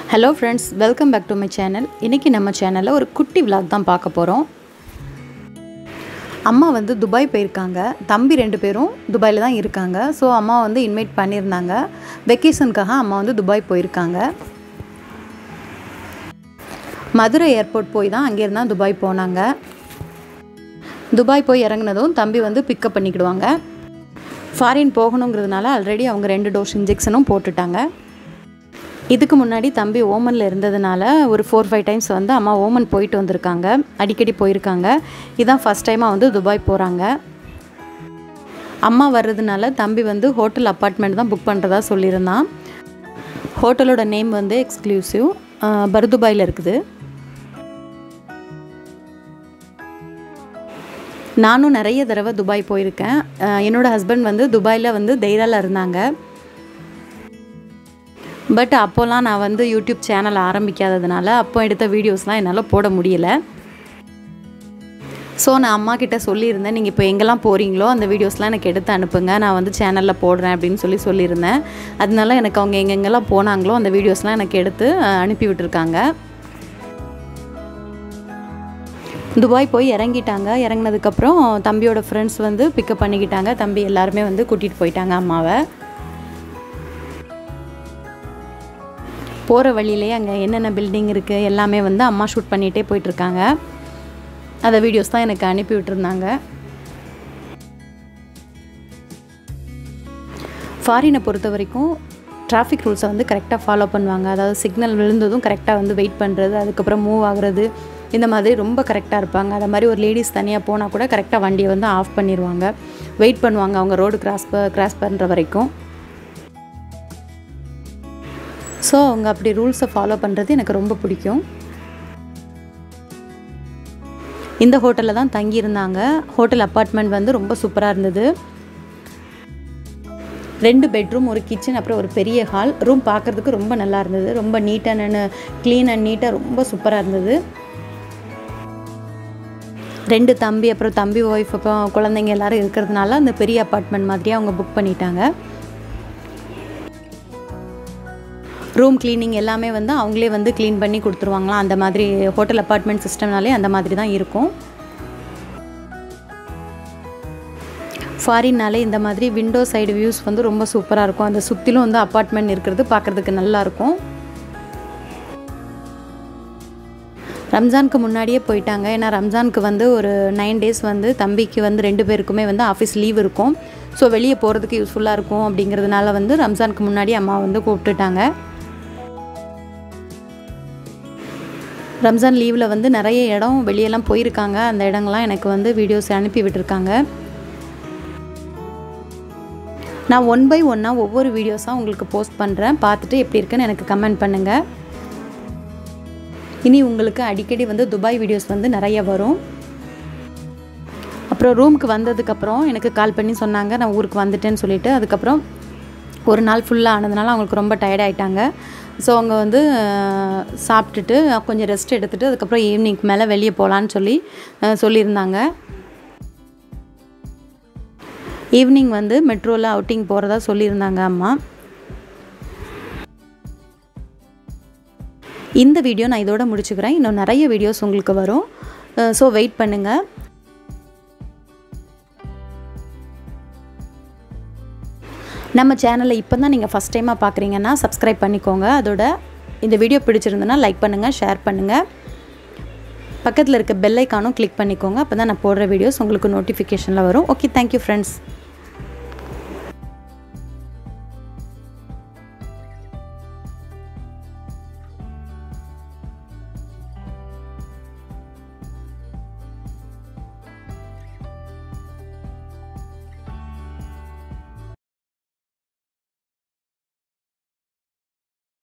hello friends welcome back to my channel இன்றைக்கி நம்ம சேனலில் ஒரு குட்டி விலாக் தான் பார்க்க போகிறோம் அம்மா வந்து துபாய் போயிருக்காங்க தம்பி ரெண்டு பேரும் துபாயில் தான் இருக்காங்க ஸோ அம்மா வந்து இன்வைட் பண்ணியிருந்தாங்க வெக்கேஷனுக்காக அம்மா வந்து துபாய் போயிருக்காங்க மதுரை ஏர்போர்ட் போய் தான் அங்கேருந்து தான் துபாய் போனாங்க துபாய் போய் இறங்குனதும் தம்பி வந்து பிக்கப் பண்ணிக்கிடுவாங்க ஃபாரின் போகணுங்கிறதுனால ஆல்ரெடி அவங்க ரெண்டு டோஸ் இன்ஜெக்ஷனும் போட்டுட்டாங்க இதுக்கு முன்னாடி தம்பி ஓமனில் இருந்ததுனால ஒரு ஃபோர் ஃபைவ் டைம்ஸ் வந்து அம்மா ஓமன் போயிட்டு வந்திருக்காங்க அடிக்கடி போயிருக்காங்க இதான் ஃபஸ்ட் டைமாக வந்து துபாய் போகிறாங்க அம்மா வர்றதுனால தம்பி வந்து ஹோட்டல் அப்பார்ட்மெண்ட் தான் புக் பண்ணுறதா சொல்லியிருந்தான் ஹோட்டலோட நேம் வந்து எக்ஸ்க்ளூசிவ் பர்துபாயில் இருக்குது நானும் நிறைய தடவை துபாய் போயிருக்கேன் என்னோடய ஹஸ்பண்ட் வந்து துபாயில் வந்து தைராவில் இருந்தாங்க பட் அப்போல்லாம் நான் வந்து யூடியூப் சேனல் ஆரம்பிக்காததுனால அப்போ எடுத்த வீடியோஸ்லாம் என்னால் போட முடியல ஸோ நான் அம்மா கிட்ட சொல்லியிருந்தேன் நீங்கள் இப்போ எங்கெல்லாம் போகிறீங்களோ அந்த வீடியோஸ்லாம் எனக்கு எடுத்து அனுப்புங்க நான் வந்து சேனலில் போடுறேன் அப்படின்னு சொல்லி சொல்லியிருந்தேன் அதனால எனக்கு அவங்க எங்கெங்கெல்லாம் போனாங்களோ அந்த வீடியோஸ்லாம் எனக்கு எடுத்து அனுப்பி விட்டுருக்காங்க துபாய் போய் இறங்கிட்டாங்க இறங்கினதுக்கப்புறம் தம்பியோட ஃப்ரெண்ட்ஸ் வந்து பிக்கப் பண்ணிக்கிட்டாங்க தம்பி எல்லாருமே வந்து கூட்டிகிட்டு போயிட்டாங்க அம்மாவை போகிற வழியிலே அங்கே என்னென்ன பில்டிங் இருக்குது எல்லாமே வந்து அம்மா ஷூட் பண்ணிகிட்டே போயிட்டுருக்காங்க அதை வீடியோஸ் தான் எனக்கு அனுப்பி விட்டுருந்தாங்க ஃபாரினை பொறுத்த வரைக்கும் டிராஃபிக் ரூல்ஸை வந்து கரெக்டாக ஃபாலோ பண்ணுவாங்க அதாவது சிக்னல் விழுந்ததும் கரெக்டாக வந்து வெயிட் பண்ணுறது அதுக்கப்புறம் மூவ் ஆகுறது இந்த மாதிரி ரொம்ப கரெக்டாக இருப்பாங்க அதை மாதிரி ஒரு லேடிஸ் தனியாக போனால் கூட கரெக்டாக வண்டியை வந்து ஆஃப் பண்ணிடுவாங்க வெயிட் பண்ணுவாங்க அவங்க ரோடு கிராஸ் ப கிராஸ் பண்ணுற வரைக்கும் ஸோ அவங்க அப்படி ரூல்ஸை ஃபாலோ பண்ணுறது எனக்கு ரொம்ப பிடிக்கும் இந்த ஹோட்டலில் தான் தங்கியிருந்தாங்க ஹோட்டல் அப்பார்ட்மெண்ட் வந்து ரொம்ப சூப்பராக இருந்தது ரெண்டு பெட்ரூம் ஒரு கிச்சன் அப்புறம் ஒரு பெரிய ஹால் ரூம் பார்க்குறதுக்கு ரொம்ப நல்லா இருந்தது ரொம்ப நீட் அண்ட் க்ளீன் அண்ட் நீட்டாக ரொம்ப சூப்பராக இருந்தது ரெண்டு தம்பி அப்புறம் தம்பி ஒய்ஃப் அப்புறம் குழந்தைங்க எல்லோரும் இருக்கிறதுனால அந்த பெரிய அப்பார்ட்மெண்ட் மாதிரியே அவங்க புக் பண்ணிட்டாங்க ரூம் க்ளீனிங் எல்லாமே வந்து அவங்களே வந்து க்ளீன் பண்ணி கொடுத்துருவாங்களாம் அந்த மாதிரி ஹோட்டல் அப்பார்ட்மெண்ட் சிஸ்டம்னாலே அந்த மாதிரி தான் இருக்கும் ஃபாரின்னாலே இந்த மாதிரி விண்டோ சைடு வியூஸ் வந்து ரொம்ப சூப்பராக இருக்கும் அந்த சுற்றிலும் வந்து அப்பார்ட்மெண்ட் இருக்கிறது பார்க்குறதுக்கு நல்லாயிருக்கும் ரம்ஜானுக்கு முன்னாடியே போயிட்டாங்க ஏன்னா ரம்ஜானுக்கு வந்து ஒரு நைன் டேஸ் வந்து தம்பிக்கு வந்து ரெண்டு பேருக்குமே வந்து ஆஃபீஸ் லீவ் இருக்கும் ஸோ வெளியே போகிறதுக்கு யூஸ்ஃபுல்லாக இருக்கும் அப்படிங்கிறதுனால வந்து ரம்ஜானுக்கு முன்னாடி அம்மா வந்து கூப்பிட்டுட்டாங்க ரம்ஜான் லீவில் வந்து நிறைய இடம் வெளியெல்லாம் போயிருக்காங்க அந்த இடங்கள்லாம் எனக்கு வந்து வீடியோஸ் அனுப்பி விட்டுருக்காங்க நான் ஒன் பை ஒன்னாக ஒவ்வொரு வீடியோஸாக உங்களுக்கு போஸ்ட் பண்ணுறேன் பார்த்துட்டு எப்படி இருக்குன்னு எனக்கு கமெண்ட் பண்ணுங்கள் இனி உங்களுக்கு அடிக்கடி வந்து துபாய் வீடியோஸ் வந்து நிறைய வரும் அப்புறம் ரூமுக்கு வந்ததுக்கப்புறம் எனக்கு கால் பண்ணி சொன்னாங்க நான் ஊருக்கு வந்துட்டேன்னு சொல்லிவிட்டு அதுக்கப்புறம் ஒரு நாள் ஃபுல்லாக ஆனதுனால அவங்களுக்கு ரொம்ப டயர்ட் ஆகிட்டாங்க ஸோ அவங்க வந்து சாப்பிட்டுட்டு கொஞ்சம் ரெஸ்ட் எடுத்துகிட்டு அதுக்கப்புறம் ஈவினிங்க்கு மேலே வெளியே போகலான்னு சொல்லி சொல்லியிருந்தாங்க ஈவினிங் வந்து மெட்ரோவில் அவுட்டிங் போகிறதா சொல்லியிருந்தாங்க அம்மா இந்த வீடியோ நான் இதோட முடிச்சுக்கிறேன் இன்னும் நிறைய வீடியோஸ் உங்களுக்கு வரும் ஸோ வெயிட் பண்ணுங்கள் நம்ம சேனலை இப்போ தான் நீங்கள் ஃபஸ்ட் டைமாக பார்க்குறீங்கன்னா சப்ஸ்கிரைப் பண்ணிக்கோங்க அதோட இந்த வீடியோ பிடிச்சிருந்ததுன்னா லைக் பண்ணுங்கள் ஷேர் பண்ணுங்கள் பக்கத்தில் இருக்க பெல் ஐக்கானும் கிளிக் பண்ணிக்கோங்க அப்போ தான் நான் போடுற வீடியோஸ் உங்களுக்கு நோட்டிஃபிகேஷனில் வரும் ஓகே தேங்க்யூ ஃப்ரெண்ட்ஸ்